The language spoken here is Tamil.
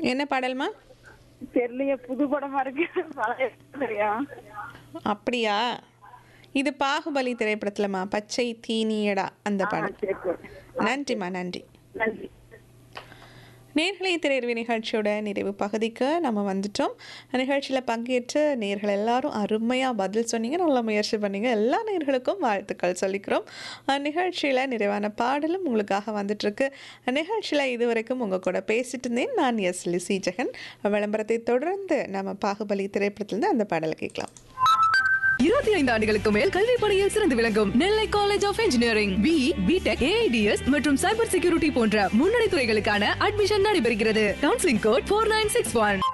என்ன பாடல்மா தெரியலையே புது படமா இருக்கு பழைய சரியா அப்படியா இது பாகுபலி திரைப்படத்துலமா பச்சை தீனியடா அந்த பாடல் சரி சரி நன்றிம்மா நன்றி நன்றி நேர்களை திரையர்வி நிகழ்ச்சியோட நிறைவு பகுதிக்கு நம்ம வந்துட்டோம் நிகழ்ச்சியில் பங்கேற்று நேர்கள் எல்லாரும் அருமையாக பதில் சொன்னீங்க நல்ல முயற்சி பண்ணீங்க எல்லா நேர்களுக்கும் வாழ்த்துக்கள் சொல்லிக்கிறோம் நிகழ்ச்சியில் நிறைவான பாடலும் உங்களுக்காக வந்துட்டுருக்கு நிகழ்ச்சியில் இதுவரைக்கும் உங்கள் கூட பேசிட்டு இருந்தேன் நான் எஸ் லிசி ஜெகன் விளம்பரத்தை தொடர்ந்து நம்ம பாகுபலி திரைப்படத்திலிருந்து அந்த பாடலை கேட்கலாம் இருபத்தி ஐந்து ஆண்டுகளுக்கு மேல் கல்வி பணியில் சிறந்து விளங்கும் Nellai college of engineering B B Tech A I D S மற்றும் சைபர் செக்யூரிட்டி போன்ற முன்னணி துறைகளுக்கான அட்மிஷன் நடைபெறுகிறது counselling code four nine six one